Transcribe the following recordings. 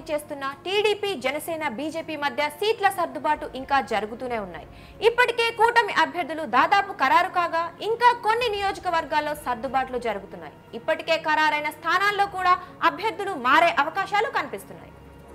చేస్తున్న TDP Janasena BJP మధ్య సీట్ల సర్దుబాటు ఇంకా జరుగుతూనే ఉన్నాయి ఇప్పటికే కూటమి అభ్యర్థులు దాదాపు ఖరారు కాగా ఇంకా కొన్ని నియోజకవర్గాల్లో సర్దుబాట్లు జరుగుతున్నాయి ఇప్పటికే ఖరారైన స్థానాల్లో కూడా అభ్యర్థులు మారే అవకాశాలు కనిపిస్తున్నాయి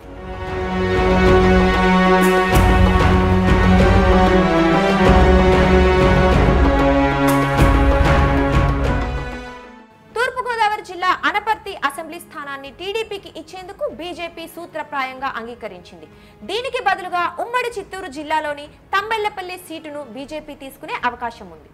తూర్పుగోదావరి జిల్లా అనపర్తి అసెంబ్లీ స్థానాన్ని టీడీపీకి ఇచ్చేందుకు బీజేపీ సూత్రప్రాయంగా అంగీకరించింది దీనికి బదులుగా ఉమ్మడి చిత్తూరు జిల్లాలోని తంబెల్లపల్లి సీటును బీజేపీ తీసుకునే అవకాశం ఉంది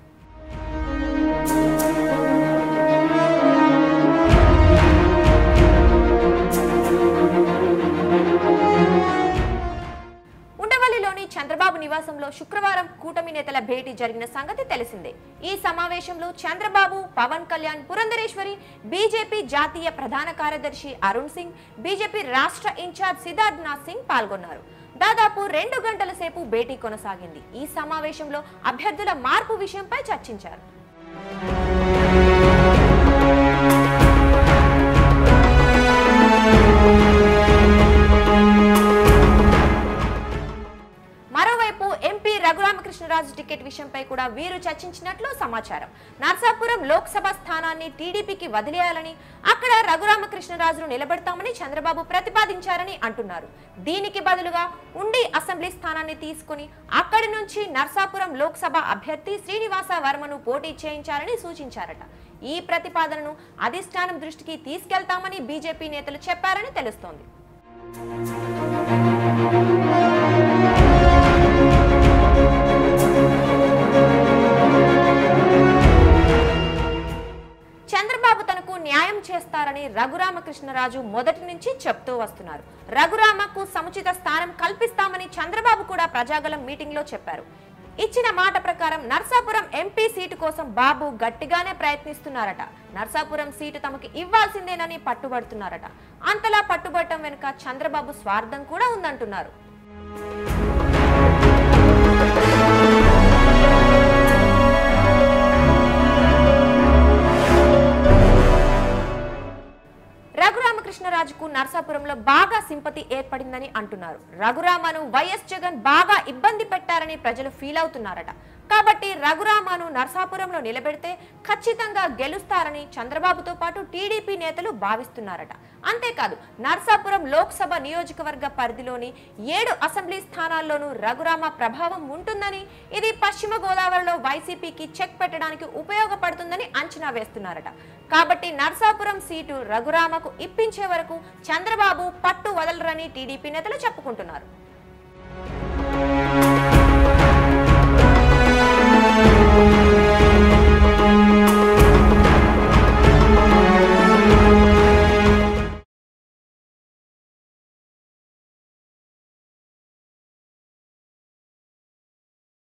ఉండవల్లిలోని చంద్రబాబు నివాసంలో శుక్రవారం కూటమి నేతల భేటీ జరిగిన సంగతి తెలిసిందే ఈ సమావేశంలో చంద్రబాబు పవన్ కళ్యాణ్ పురంధరేశ్వరి బీజేపీ జాతీయ ప్రధాన కార్యదర్శి అరుణ్ సింగ్ బీజేపీ రాష్ట్ర ఇన్ఛార్జ్ సిద్ధార్థ్ నాథ్ సింగ్ పాల్గొన్నారు దాదాపు రెండు గంటల సేపు భేటీ కొనసాగింది ఈ సమావేశంలో అభ్యర్థుల మార్పు విషయంపై చర్చించారు మరోవైపు ఎంపీ రఘురామకృష్ణరాజు టికెట్ విషయంపై కూడా వీరు చర్చించినట్లు సమాచారం నర్సాపురం లోక్సభ స్థానాన్ని టీడీపీకి వదిలేయాలని అక్కడ రఘురామకృష్ణరాజును నిలబెడతామని చంద్రబాబు ప్రతిపాదించారని అంటున్నారు దీనికి బదులుగా ఉండి అసెంబ్లీ స్థానాన్ని తీసుకుని అక్కడి నుంచి నర్సాపురం లోక్సభ అభ్యర్థి శ్రీనివాస వర్మను పోటీ చేయించాలని సూచించారట ఈ ప్రతిపాదనను అధిష్టానం దృష్టికి తీసుకెళ్తామని బీజేపీ నేతలు చెప్పారని తెలుస్తోంది చంద్రబాబు తనకు న్యాయం చేస్తారని రఘురామకృష్ణరాజు మొదటి నుంచి చెప్తూ వస్తున్నారు రఘురామకు సముచిత స్థానం కల్పిస్తామని చంద్రబాబు కూడా ప్రజాగలం మీటింగ్ లో చెప్పారు ఇచ్చిన మాట ప్రకారం నర్సాపురం ఎంపీ సీటు కోసం బాబు గట్టిగానే ప్రయత్నిస్తున్నారట నర్సాపురం సీటు తమకు ఇవ్వాల్సిందేనని పట్టుబడుతున్నారట అంతలా పట్టుబడటం వెనుక చంద్రబాబు స్వార్థం కూడా ఉందంటున్నారు రఘురామకృష్ణరాజుకు నర్సాపురంలో బాగా సింపతి ఏర్పడిందని అంటున్నారు రఘురామను వైఎస్ జగన్ బాగా ఇబ్బంది పెట్టారని ప్రజలు ఫీల్ అవుతున్నారట కాబట్టి రఘురామను నర్సాపురంలో నిలబెడితే ఖచ్చితంగా గెలుస్తారని చంద్రబాబుతో పాటు టీడీపీ నేతలు భావిస్తున్నారట అంతేకాదు నర్సాపురం లోక్సభ నియోజకవర్గ పరిధిలోని ఏడు అసెంబ్లీ స్థానాల్లోనూ రఘురామ ప్రభావం ఉంటుందని ఇది పశ్చిమ గోదావరిలో వైసీపీకి చెక్ పెట్టడానికి ఉపయోగపడుతుందని అంచనా వేస్తున్నారట కాబట్టి నర్సాపురం సీటు రఘురామకు ఇప్పించే వరకు చంద్రబాబు పట్టు వదలరని టీడీపీ నేతలు చెప్పుకుంటున్నారు